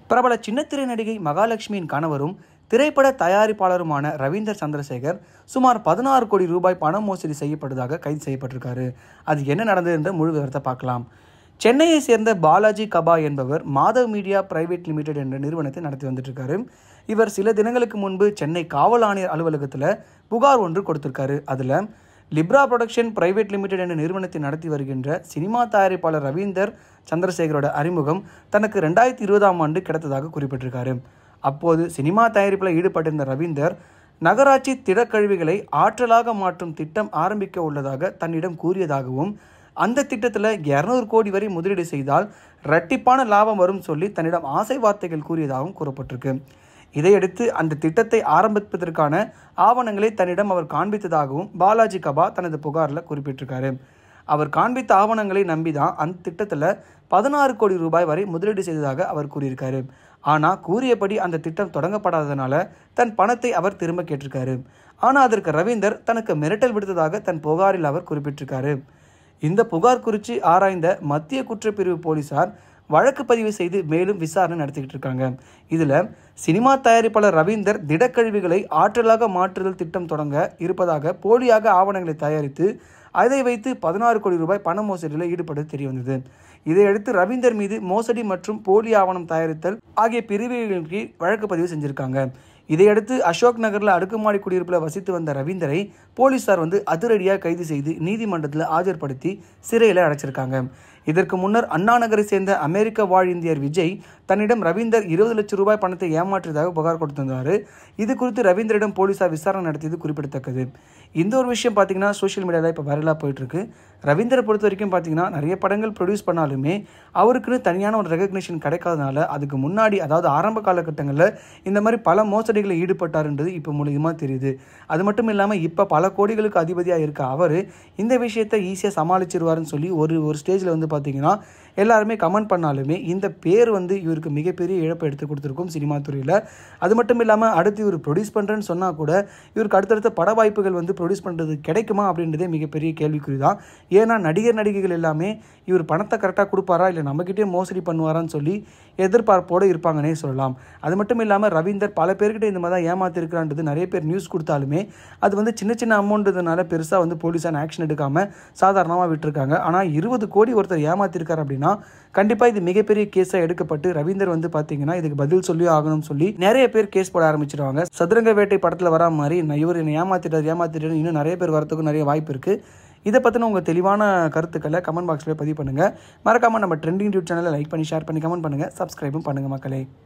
பிரபல சின்னத்திரை நடிகை மகாலட்சுமியின் கணவரும் திரைப்பட தயாரிப்பாளருமான ரவீந்தர் சந்திரசேகர் சுமார் பதினாறு கோடி ரூபாய் பண மோசடி செய்யப்பட்டதாக கைது செய்யப்பட்டிருக்காரு அது என்ன நடந்தது என்ற முழு விவரத்தை பார்க்கலாம் சென்னையை சேர்ந்த பாலாஜி கபா என்பவர் மாதவ் மீடியா பிரைவேட் லிமிடெட் என்ற நிறுவனத்தை நடத்தி வந்துட்டு இருக்காரு இவர் சில தினங்களுக்கு முன்பு சென்னை காவல் ஆணையர் அலுவலகத்தில் புகார் ஒன்று கொடுத்திருக்காரு அதில் லிப்ரா புரொடக்ஷன் பிரைவேட் லிமிடெட் என்ற நிறுவனத்தை நடத்தி வருகின்ற சினிமா தயாரிப்பாளர் ரவீந்தர் சந்திரசேகரோட அறிமுகம் தனக்கு ரெண்டாயிரத்தி இருபதாம் ஆண்டு கிடைத்ததாக குறிப்பிட்டிருக்காரு அப்போது சினிமா தயாரிப்பில் ஈடுபட்டிருந்த ரவீந்தர் நகராட்சி திடக்கழிவுகளை ஆற்றலாக மாற்றும் திட்டம் ஆரம்பிக்க உள்ளதாக தன்னிடம் கூறியதாகவும் அந்த திட்டத்தில் இரநூறு கோடி வரை முதலீடு செய்தால் இரட்டிப்பான லாபம் வரும் சொல்லி தன்னிடம் ஆசை வார்த்தைகள் கூறியதாகவும் கூறப்பட்டிருக்கு இதையடுத்து அந்த திட்டத்தை ஆரம்பிப்பதற்கான ஆவணங்களை தன்னிடம் அவர் காண்பித்ததாகவும் பாலாஜி கபா தனது புகாரில் குறிப்பிட்டிருக்காரு அவர் காண்பித்த ஆவணங்களை நம்பி தான் அந்த திட்டத்தில் பதினாறு கோடி ரூபாய் வரை முதலீடு செய்ததாக அவர் கூறியிருக்காரு ஆனால் கூறியபடி அந்த திட்டம் தொடங்கப்படாததுனால தன் பணத்தை அவர் திரும்ப கேட்டிருக்காரு ஆனால் அதற்கு ரவீந்தர் தனக்கு மிரட்டல் விடுத்ததாக தன் புகாரில் அவர் குறிப்பிட்டிருக்காரு இந்த புகார் குறித்து ஆராய்ந்த மத்திய குற்றப்பிரிவு போலீசார் வழக்கு பதிவு செய்து மேலும் விசாரணை நடத்திக்கிட்டு இருக்காங்க இதில் சினிமா தயாரிப்பாளர் ரவீந்தர் திடக்கழிவுகளை ஆற்றலாக மாற்றுதல் திட்டம் தொடங்க இருப்பதாக போலியாக ஆவணங்களை தயாரித்து அதை வைத்து பதினாறு கோடி ரூபாய் பண மோசடியில் ஈடுபட்டது தெரிய வந்தது இதையடுத்து ரவீந்தர் மீது மோசடி மற்றும் போலி ஆவணம் தயாரித்தல் ஆகிய பிரிவுகளின் கீழ் வழக்கு பதிவு செஞ்சுருக்காங்க இதையடுத்து அசோக் நகரில் அடுக்குமாடி குடியிருப்பில் வசித்து வந்த ரவீந்தரை போலீசார் வந்து அதிரடியாக கைது செய்து நீதிமன்றத்தில் ஆஜர்படுத்தி சிறையில் அடைச்சிருக்காங்க இதற்கு முன்னர் அண்ணா நகரை சேர்ந்த அமெரிக்க வாழ் இந்தியர் விஜய் தன்னிடம் ரவீந்தர் இருபது லட்சம் ரூபாய் பணத்தை ஏமாற்றியதாக புகார் கொடுத்திருந்தார் இது குறித்து ரவீந்தரிடம் போலீசார் விசாரணை நடத்தியது குறிப்பிடத்தக்கது இந்த ஒரு விஷயம் பார்த்தீங்கன்னா சோஷியல் மீடியாவில் இப்போ வைரலாக போயிட்டுருக்கு ரவீந்தரை பொறுத்த வரைக்கும் பார்த்தீங்கன்னா நிறைய படங்கள் ப்ரொடியூஸ் பண்ணாலுமே அவருக்குன்னு தனியான ஒரு ரெகக்னிஷன் கிடைக்காதனால அதுக்கு முன்னாடி அதாவது ஆரம்ப காலகட்டங்களில் இந்த மாதிரி பல மோசடிகளில் ஈடுபட்டாருன்றது இப்போ மூலியமாக தெரியுது அது மட்டும் இல்லாமல் இப்போ பல கோடிகளுக்கு அதிபதியாக இருக்க அவர் இந்த விஷயத்தை ஈஸியாக சமாளிச்சிருவாருன்னு சொல்லி ஒரு ஒரு ஸ்டேஜில் வந்து பார்த்தீங்கன்னா எல்லாருமே கமெண்ட் பண்ணாலுமே இந்த பேர் வந்து இவருக்கு மிகப்பெரிய இழப்பை எடுத்து கொடுத்துருக்கும் சினிமா துறையில் அது மட்டும் இல்லாமல் அடுத்து இவர் ப்ரொடியூஸ் பண்ணுறேன்னு சொன்னால் கூட இவருக்கு அடுத்தடுத்த பட வாய்ப்புகள் வந்து ப்ரொடியூஸ் பண்ணுறது கிடைக்குமா அப்படின்றதே மிகப்பெரிய கேள்விக்குறி தான் ஏன்னா நடிகர் நடிகைகள் எல்லாமே இவர் பணத்தை கரெக்டாக கொடுப்பாரா இல்லை நம்மக்கிட்டே மோசடி பண்ணுவாரான்னு சொல்லி எதிர்பார்ப்போடு இருப்பாங்கன்னே சொல்லலாம் அது மட்டும் இல்லாமல் ரவீந்தர் பல பேர்கிட்ட இந்த மாதிரி தான் ஏமாத்திருக்கிறான்றது நிறைய பேர் நியூஸ் கொடுத்தாலுமே அது வந்து சின்ன சின்ன அமௌண்ட்னால பெருசாக வந்து போலீஸான ஆக்ஷன் எடுக்காமல் சாதாரணமாக விட்டுருக்காங்க ஆனால் இருபது கோடி ஒருத்தர் ஏமாத்திருக்காரு அப்படின்னா கண்டிப்பாக இது மிகப்பெரிய கேஸாக எடுக்கப்பட்டு ரவீந்தர் வந்து பார்த்தீங்கன்னா இதுக்கு பதில் சொல்லி ஆகணும்னு சொல்லி நிறைய பேர் கேஸ் போட ஆரம்பிச்சிருவாங்க சதுரங்க வேட்டை படத்தில் வரா மாதிரி நான் இவர் என்னை ஏமாத்திட்டார் ஏமாத்திட்டார் இன்னும் நிறைய பேர் வரத்துக்கும் நிறைய வாய்ப்பு இருக்குது இதை பற்றின உங்கள் தெளிவான கருத்துக்களை கமெண்ட் பாக்ஸில் பதிவு பண்ணுங்கள் மறக்காமல் நம்ம ட்ரெண்டிங் டியூட் சேனலை லைக் பண்ணி ஷேர் பண்ணி கமெண்ட் பண்ணுங்கள் சப்ஸ்கிரைபும் பண்ணுங்கள் மக்களே